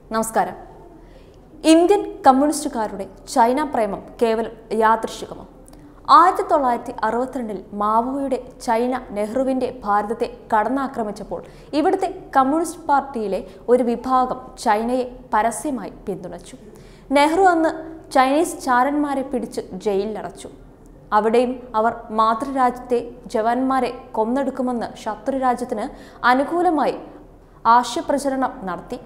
നമസ്കാരം Indian കമ്മ്യൂണിസ്റ്റുകാരുടെ China പ്രേമം കേവലം യാദൃശികമോ ആയിരത്തി തൊള്ളായിരത്തി അറുപത്തിരണ്ടിൽ മാവോയുടെ ചൈന നെഹ്റുവിൻ്റെ ഭാരതത്തെ കടന്നാക്രമിച്ചപ്പോൾ ഇവിടുത്തെ കമ്മ്യൂണിസ്റ്റ് പാർട്ടിയിലെ ഒരു വിഭാഗം ചൈനയെ പരസ്യമായി പിന്തുണച്ചു നെഹ്റു അന്ന് ചൈനീസ് ചാരന്മാരെ പിടിച്ച് ജയിലിലടച്ചു അവിടെയും അവർ മാതൃരാജ്യത്തെ ജവാന്മാരെ കൊന്നെടുക്കുമെന്ന് ശത്രുരാജ്യത്തിന് അനുകൂലമായി ആശയപ്രചരണം നടത്തി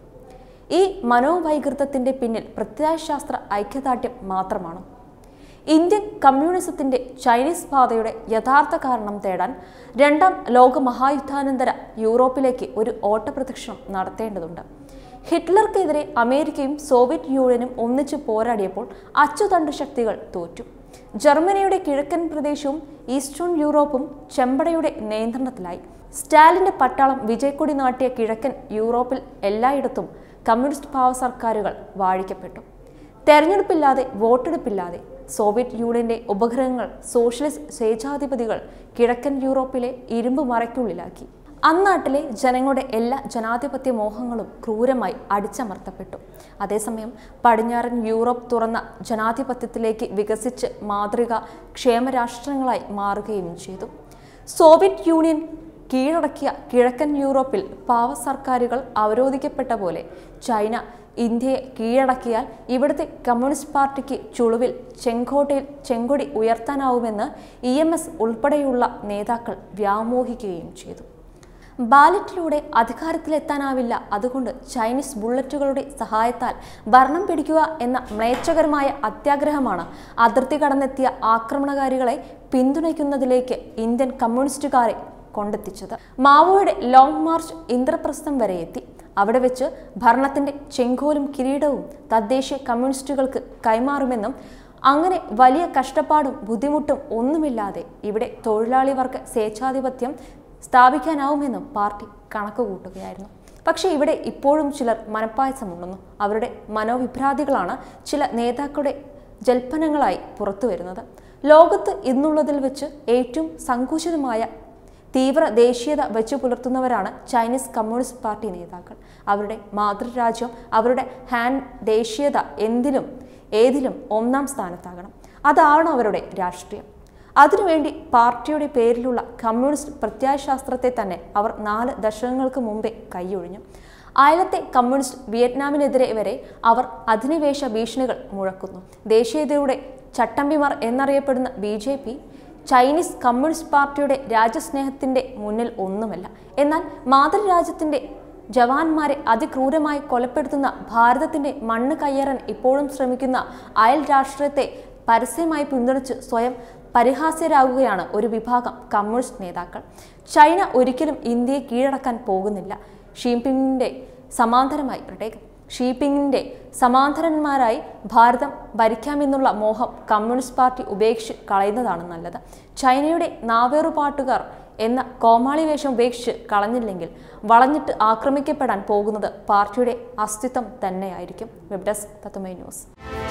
ഈ മനോവൈകൃതത്തിന്റെ പിന്നിൽ പ്രത്യയശാസ്ത്ര ഐക്യദാർഢ്യം മാത്രമാണ് ഇന്ത്യൻ കമ്മ്യൂണിസത്തിന്റെ ചൈനീസ് പാതയുടെ യഥാർത്ഥ കാരണം തേടാൻ രണ്ടാം ലോക മഹായുദ്ധാനന്തര യൂറോപ്പിലേക്ക് ഒരു ഓട്ടപ്രദക്ഷിണം നടത്തേണ്ടതുണ്ട് ഹിറ്റ്ലർക്കെതിരെ അമേരിക്കയും സോവിയറ്റ് യൂണിയനും ഒന്നിച്ചു പോരാടിയപ്പോൾ അച്ചുതണ്ട് ശക്തികൾ തോറ്റു ജർമ്മനിയുടെ കിഴക്കൻ പ്രദേശവും ഈസ്റ്റേൺ യൂറോപ്പും ചെമ്പടയുടെ നിയന്ത്രണത്തിലായി സ്റ്റാലിന്റെ പട്ടാളം വിജയക്കൊടി നാട്ടിയ കിഴക്കൻ യൂറോപ്പിൽ എല്ലായിടത്തും കമ്മ്യൂണിസ്റ്റ് ഭാവ സർക്കാരുകൾ വാഴിക്കപ്പെട്ടു തെരഞ്ഞെടുപ്പില്ലാതെ വോട്ടെടുപ്പില്ലാതെ സോവിയറ്റ് യൂണിയന്റെ ഉപഗ്രഹങ്ങൾ സോഷ്യലിസ്റ്റ് സ്വേച്ഛാധിപതികൾ കിഴക്കൻ യൂറോപ്പിലെ ഇരുമ്പ് മറയ്ക്കുള്ളിലാക്കി അന്നാട്ടിലെ ജനങ്ങളുടെ എല്ലാ ജനാധിപത്യ മോഹങ്ങളും ക്രൂരമായി അടിച്ചമർത്തപ്പെട്ടു അതേസമയം പടിഞ്ഞാറൻ യൂറോപ്പ് തുറന്ന ജനാധിപത്യത്തിലേക്ക് വികസിച്ച് മാതൃക ക്ഷേമരാഷ്ട്രങ്ങളായി മാറുകയും ചെയ്തു സോവിയറ്റ് യൂണിയൻ കീഴടക്കിയ കിഴക്കൻ യൂറോപ്പിൽ പാവ സർക്കാരുകൾ അവരോധിക്കപ്പെട്ട പോലെ ചൈന ഇന്ത്യയെ കീഴടക്കിയാൽ ഇവിടുത്തെ കമ്മ്യൂണിസ്റ്റ് പാർട്ടിക്ക് ചുളുവിൽ ചെങ്കോട്ടയിൽ ചെങ്കൊടി ഉയർത്താനാവുമെന്ന് ഇ എം എസ് ഉൾപ്പെടെയുള്ള നേതാക്കൾ വ്യാമോഹിക്കുകയും ചെയ്തു ബാലറ്റിലൂടെ അധികാരത്തിലെത്താനാവില്ല അതുകൊണ്ട് ചൈനീസ് ബുള്ളറ്റുകളുടെ സഹായത്താൽ ഭരണം പിടിക്കുക എന്ന മ്ലേച്ഛകരമായ അത്യാഗ്രഹമാണ് അതിർത്തി കടന്നെത്തിയ ആക്രമണകാരികളെ പിന്തുണയ്ക്കുന്നതിലേക്ക് ഇന്ത്യൻ കമ്മ്യൂണിസ്റ്റുകാരെ കൊണ്ടെത്തിച്ചത് മാവോയുടെ ലോങ് മാർച്ച് ഇന്ദ്രപ്രസ്ഥം വരെ എത്തി അവിടെ വെച്ച് ഭരണത്തിന്റെ ചെങ്കോലും കിരീടവും തദ്ദേശീയ കമ്മ്യൂണിസ്റ്റുകൾക്ക് കൈമാറുമെന്നും അങ്ങനെ വലിയ കഷ്ടപ്പാടും ബുദ്ധിമുട്ടും ഒന്നുമില്ലാതെ ഇവിടെ തൊഴിലാളി വർഗ സ്വേച്ഛാധിപത്യം സ്ഥാപിക്കാനാവുമെന്നും പാർട്ടി കണക്ക് കൂട്ടുകയായിരുന്നു പക്ഷേ ഇവിടെ ഇപ്പോഴും ചിലർ മനപ്പായസമുണ്ടെന്നു അവരുടെ മനോവിഭ്രാന്തികളാണ് ചില നേതാക്കളുടെ ജൽപ്പനങ്ങളായി പുറത്തു വരുന്നത് ലോകത്ത് ഇന്നുള്ളതിൽ വെച്ച് ഏറ്റവും സങ്കുചിതമായ തീവ്ര ദേശീയത വെച്ചു പുലർത്തുന്നവരാണ് ചൈനീസ് കമ്മ്യൂണിസ്റ്റ് പാർട്ടി നേതാക്കൾ അവരുടെ മാതൃരാജ്യം അവരുടെ ഹാൻഡ് ദേശീയത എന്തിലും ഏതിലും ഒന്നാം സ്ഥാനത്താകണം അതാണ് അവരുടെ രാഷ്ട്രീയം അതിനുവേണ്ടി പാർട്ടിയുടെ പേരിലുള്ള കമ്മ്യൂണിസ്റ്റ് പ്രത്യയശാസ്ത്രത്തെ തന്നെ അവർ നാല് ദശകങ്ങൾക്ക് മുമ്പേ കൈയൊഴിഞ്ഞു അയലത്തെ കമ്മ്യൂണിസ്റ്റ് വിയറ്റ്നാമിനെതിരെ വരെ അവർ അധിനിവേശ ഭീഷണികൾ മുഴക്കുന്നു ദേശീയതയുടെ ചട്ടമ്പിമാർ എന്നറിയപ്പെടുന്ന B J P Chinese communist പാർട്ടിയുടെ രാജ്യസ്നേഹത്തിന്റെ മുന്നിൽ ഒന്നുമല്ല എന്നാൽ മാതൃരാജ്യത്തിന്റെ ജവാന്മാരെ അതിക്രൂരമായി കൊലപ്പെടുത്തുന്ന ഭാരതത്തിന്റെ മണ്ണ് കയ്യേറാൻ ഇപ്പോഴും ശ്രമിക്കുന്ന അയൽ രാഷ്ട്രീയത്തെ പരസ്യമായി പിന്തുണച്ച് സ്വയം പരിഹാസ്യരാകുകയാണ് ഒരു വിഭാഗം കമ്മ്യൂണിസ്റ്റ് നേതാക്കൾ ചൈന ഒരിക്കലും ഇന്ത്യയെ കീഴടക്കാൻ പോകുന്നില്ല ഷീപിങ്ങിന്റെ സമാന്തരമായി പ്രത്യേകം ഷീപ്പിങ്ങിന്റെ സമാന്തരന്മാരായി ഭാരതം ഭരിക്കാമെന്നുള്ള മോഹം കമ്മ്യൂണിസ്റ്റ് പാർട്ടി ഉപേക്ഷിച്ച് കളയുന്നതാണ് നല്ലത് ചൈനയുടെ നാവേറുപാട്ടുകാർ എന്ന കോമാളി വേഷം ഉപേക്ഷിച്ച് കളഞ്ഞില്ലെങ്കിൽ വളഞ്ഞിട്ട് ആക്രമിക്കപ്പെടാൻ പോകുന്നത് പാർട്ടിയുടെ അസ്തിത്വം തന്നെയായിരിക്കും വെബ് ഡെസ്ക് തത്തുമൈ ന്യൂസ്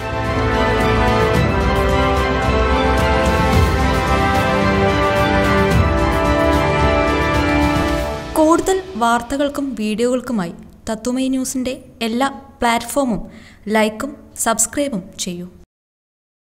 കൂടുതൽ വാർത്തകൾക്കും വീഡിയോകൾക്കുമായി തത്തുമൈ ന്യൂസിൻ്റെ എല്ലാ പ്ലാറ്റ്ഫോമും ലൈക്കും സബ്സ്ക്രൈബും ചെയ്യൂ